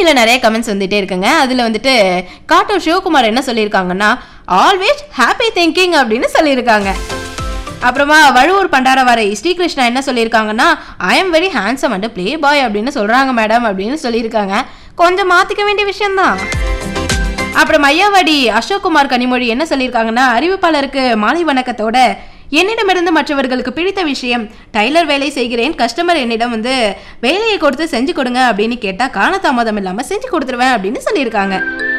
நிகழ்ச்சியில நிறைய கமெண்ட்ஸ் வந்துட்டே இருக்குங்க அதுல வந்துட்டு காட்டூர் சிவகுமார் என்ன சொல்லியிருக்காங்கன்னா ஆல்வேஸ் ஹாப்பி திங்கிங் அப்படின்னு சொல்லியிருக்காங்க அப்புறமா வழுவூர் பண்டாரவாரை ஸ்ரீகிருஷ்ணா என்ன சொல்லியிருக்காங்கன்னா I am very handsome and playboy அப்படின்னு சொல்றாங்க மேடம் அப்படின்னு சொல்லியிருக்காங்க கொஞ்சம் மாத்திக்க வேண்டிய விஷயம்தான் அப்புறம் ஐயாவாடி அசோக்குமார் கனிமொழி என்ன சொல்லியிருக்காங்கன்னா அறிவிப்பாளருக்கு மாலை வணக்கத்தோட என்னிடமிருந்து மற்றவர்களுக்கு பிடித்த விஷயம் டைலர் வேலை செய்கிறேன் கஸ்டமர் என்னிடம் வந்து வேலையை கொடுத்து செஞ்சு கொடுங்க அப்படின்னு கேட்டா காலதாமதம் இல்லாம செஞ்சு கொடுத்துருவேன் அப்படின்னு சொல்லியிருக்காங்க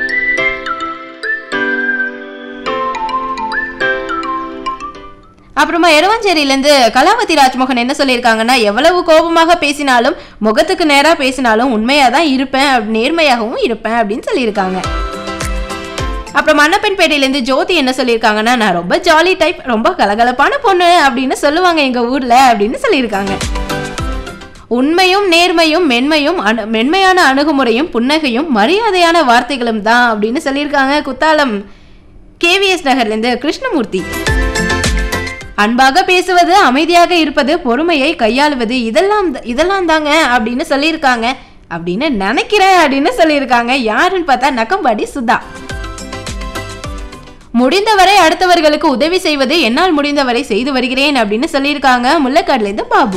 அப்புறமா எரவாஞ்சேரியிலேருந்து கலாவதி ராஜ்மோகன் என்ன சொல்லியிருக்காங்கன்னா எவ்வளவு கோபமாக பேசினாலும் முகத்துக்கு நேராக பேசினாலும் உண்மையாக தான் இருப்பேன் அப்படி- நேர்மையாகவும் இருப்பேன் அப்படின்னு சொல்லியிருக்காங்க அப்புறம் மன்னப்பன்பேட்டையிலேருந்து ஜோதி என்ன சொல்லியிருக்காங்கன்னா நான் ரொம்ப ஜாலி டைப் ரொம்ப கலகலப்பான பொண்ணு அப்படின்னு சொல்லுவாங்க எங்கள் ஊரில் அப்படின்னு சொல்லியிருக்காங்க உண்மையும் நேர்மையும் மென்மையும் அணு மென்மையான அணுகுமுறையும் புன்னகையும் மரியாதையான வார்த்தைகளும் தான் அப்படின்னு சொல்லியிருக்காங்க குத்தாலம் கேவிஎஸ் நகர்லேருந்து கிருஷ்ணமூர்த்தி அன்பாக பேசுவது அமைதியாக இருப்பது பொறுமையை கையாளுவது இதெல்லாம் இதெல்லாம் தாங்க அப்படின்னு சொல்லியிருக்காங்க அப்படின்னு நினைக்கிறேன் அப்படின்னு சொல்லியிருக்காங்க யாருன்னு பார்த்தா நக்கம்பாடி சுதா முடிந்தவரை அடுத்தவர்களுக்கு உதவி செய்வது என்னால் முடிந்தவரை செய்து வருகிறேன் அப்படின்னு சொல்லியிருக்காங்க முல்லைக்காடுலேருந்து பாபு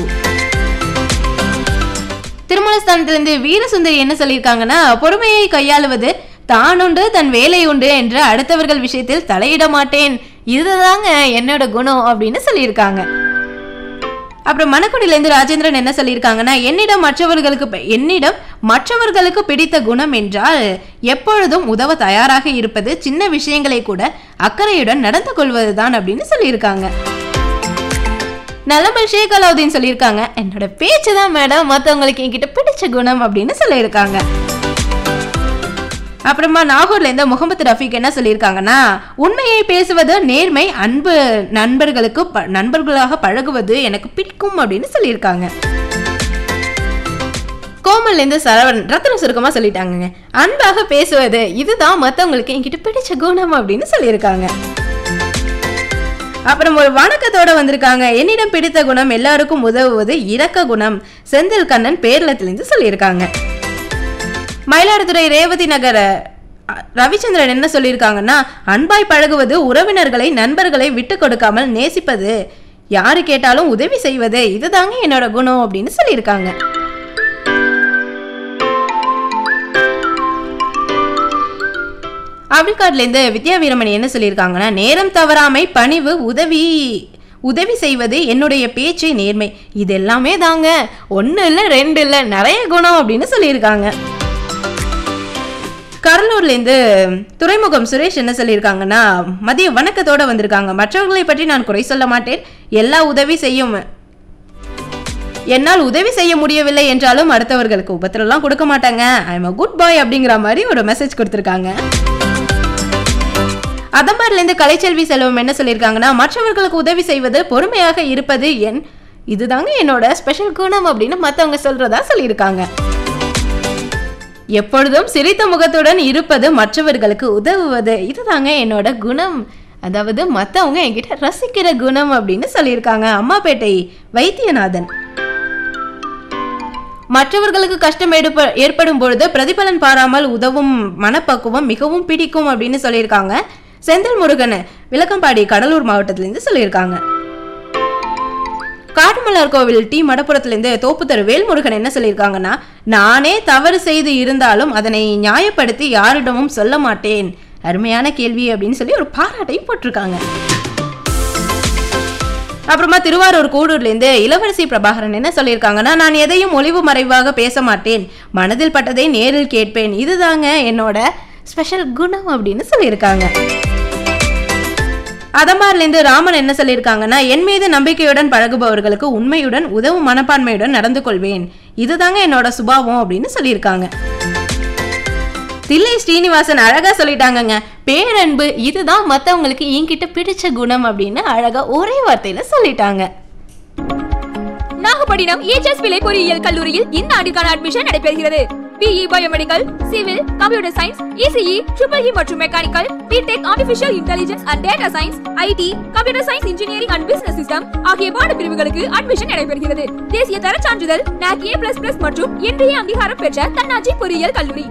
திருமலஸ்தானத்திலிருந்து வீரசுந்தரி என்ன சொல்லியிருக்காங்கன்னா பொறுமையை கையாளுவது தான் உண்டு தன் வேலை உண்டு என்று அடுத்தவர்கள் விஷயத்தில் தலையிட மாட்டேன் இதுதாங்க என்னோட குணம் அப்படின்னு சொல்லியிருக்காங்க அப்புறம் மணக்குடியிலேருந்து ராஜேந்திரன் என்ன சொல்லியிருக்காங்கன்னா என்னிடம் மற்றவர்களுக்கு ப- என்னிடம் மற்றவர்களுக்கு பிடித்த குணம் என்றால் எப்பொழுதும் உதவ தயாராக இருப்பது சின்ன விஷயங்களை கூட அக்கறையுடன் நடந்து கொள்வதுதான் அப்படின்னு சொல்லியிருக்காங்க நலமல் ஷேக் அலாவுதீன் சொல்லியிருக்காங்க என்னோட பேச்சு தான் மேடம் மற்றவங்களுக்கு என்கிட்ட பிடிச்ச குணம் அப்படின்னு சொல்லியிருக்காங்க அப்புறமா நாகூர்ல இருந்து முகமது ரஃபீக் என்ன சொல்லியிருக்காங்கன்னா உண்மையை பேசுவது நேர்மை அன்பு நண்பர்களுக்கு ப- நண்பர்களாக பழகுவது எனக்கு பிடிக்கும் அப்படின்னு சொல்லியிருக்காங்க கோமல்ல இருந்து சரவணன் ரத்ன சுருக்கமா சொல்லிட்டாங்கங்க அன்பாக பேசுவது இதுதான் மத்தவங்களுக்கு என்கிட்ட பிடிச்ச குணம் அப்படின்னு சொல்லியிருக்காங்க அப்புறம் ஒரு வணக்கத்தோட வந்திருக்காங்க என்னிடம் பிடித்த குணம் எல்லாருக்கும் உதவுவது இரக்க குணம் செந்தில் கண்ணன் பேரளத்திலிருந்து சொல்லியிருக்காங்க மயிலாடுதுறை ரேவதி நகர அ, ரவிச்சந்திரன் என்ன சொல்லியிருக்காங்கன்னா அன்பாய் பழகுவது உறவினர்களை நண்பர்களை விட்டு கொடுக்காமல் நேசிப்பது யாரு கேட்டாலும் உதவி செய்வது இதுதாங்க என்னோட குணம் அப்படின்னு சொல்லியிருக்காங்க ஆப்பிரிக்காட்லேருந்து வித்யா வீரமணி என்ன சொல்லியிருக்காங்கன்னா நேரம் தவறாமை பணிவு உதவி உதவி செய்வது என்னுடைய பேச்சு நேர்மை இது எல்லாமே தாங்க ஒன்று இல்லை ரெண்டு இல்லை நிறைய குணம் அப்படின்னு சொல்லியிருக்காங்க கடலூர்லேருந்து துறைமுகம் சுரேஷ் என்ன சொல்லியிருக்காங்கன்னா மதிய வணக்கத்தோட வந்திருக்காங்க மற்றவர்களை பற்றி நான் குறை சொல்ல மாட்டேன் எல்லா உதவி செய்யும் என்னால் உதவி செய்ய முடியவில்லை என்றாலும் அடுத்தவர்களுக்கு உபத்திரம்லாம் கொடுக்க மாட்டாங்க ஐ எம் அ குட் பாய் அப்படிங்கிற மாதிரி ஒரு மெசேஜ் கொடுத்துருக்காங்க அதம்பார்லேருந்து கலைச்செல்வி செல்வம் என்ன சொல்லியிருக்காங்கன்னா மற்றவர்களுக்கு உதவி செய்வது பொறுமையாக இருப்பது என் இதுதாங்க என்னோட ஸ்பெஷல் குணம் அப்படின்னு மற்றவங்க சொல்றதா சொல்லியிருக்காங்க எப்பொழுதும் சிரித்த முகத்துடன் இருப்பது மற்றவர்களுக்கு உதவுவது இதுதாங்க என்னோட குணம் அதாவது மற்றவங்க என்கிட்ட ரசிக்கிற குணம் அப்படின்னு சொல்லியிருக்காங்க அம்மாப்பேட்டை வைத்தியநாதன் மற்றவர்களுக்கு கஷ்டம் எடுப்ப ஏற்படும் பொழுது பிரதிபலன் பாராமல் உதவும் மனப்பக்குவம் மிகவும் பிடிக்கும் அப்படின்னு சொல்லியிருக்காங்க செந்தில் முருகன் விளக்கம்பாடி கடலூர் மாவட்டத்திலேருந்து சொல்லியிருக்காங்க காட்டுமலர் கோவில் டி மடப்புறத்துலேருந்து தோப்புத்தரு வேல்முருகன் என்ன சொல்லியிருக்காங்கன்னா நானே தவறு செய்து இருந்தாலும் அதனை நியாயப்படுத்தி யாரிடமும் சொல்ல மாட்டேன் அருமையான கேள்வி அப்படின்னு சொல்லி ஒரு பாராட்டையும் போட்டிருக்காங்க அப்புறமா திருவாரூர் கூடூர்லேருந்து இளவரசி பிரபாகரன் என்ன சொல்லியிருக்காங்கன்னா நான் எதையும் ஒளிவு மறைவாக பேச மாட்டேன் மனதில் பட்டதை நேரில் கேட்பேன் இதுதாங்க என்னோட ஸ்பெஷல் குணம் அப்படின்னு சொல்லியிருக்காங்க அதம்பார்லேருந்து ராமன் என்ன சொல்லியிருக்காங்கன்னா என் மீது நம்பிக்கையுடன் பழகுபவர்களுக்கு உண்மையுடன் உதவும் மனப்பான்மையுடன் நடந்து கொள்வேன் இதுதாங்க என்னோட சுபாவம் அப்படின்னு சொல்லியிருக்காங்க தில்லை ஸ்ரீனிவாசன் அழகா சொல்லிட்டாங்கங்க பேரன்பு இதுதான் மத்தவங்களுக்கு என்கிட்ட பிடிச்ச குணம் அப்படின்னு அழகா ஒரே வார்த்தையில சொல்லிட்டாங்க நாகப்பட்டினம் ஏஜஸ் பிள்ளை பொறியியல் கல்லூரியில் இந்த ஆண்டிற்கான அட்மிஷன் நடைபெறுகிறது BE biomedical civil computer science ECE triple E மற்றும் mechanical BTech artificial intelligence and data science IT computer science engineering and business system ஆகிய பாடப்பிரிவுகளுக்கு அட்மிஷன் நடைபெறுகிறது தேசிய தர சான்றிதழ் NAC A++ மற்றும் இன்றைய அங்கீகாரம் பெற்ற தன்னாட்சி பொறியியல் கல்லூரி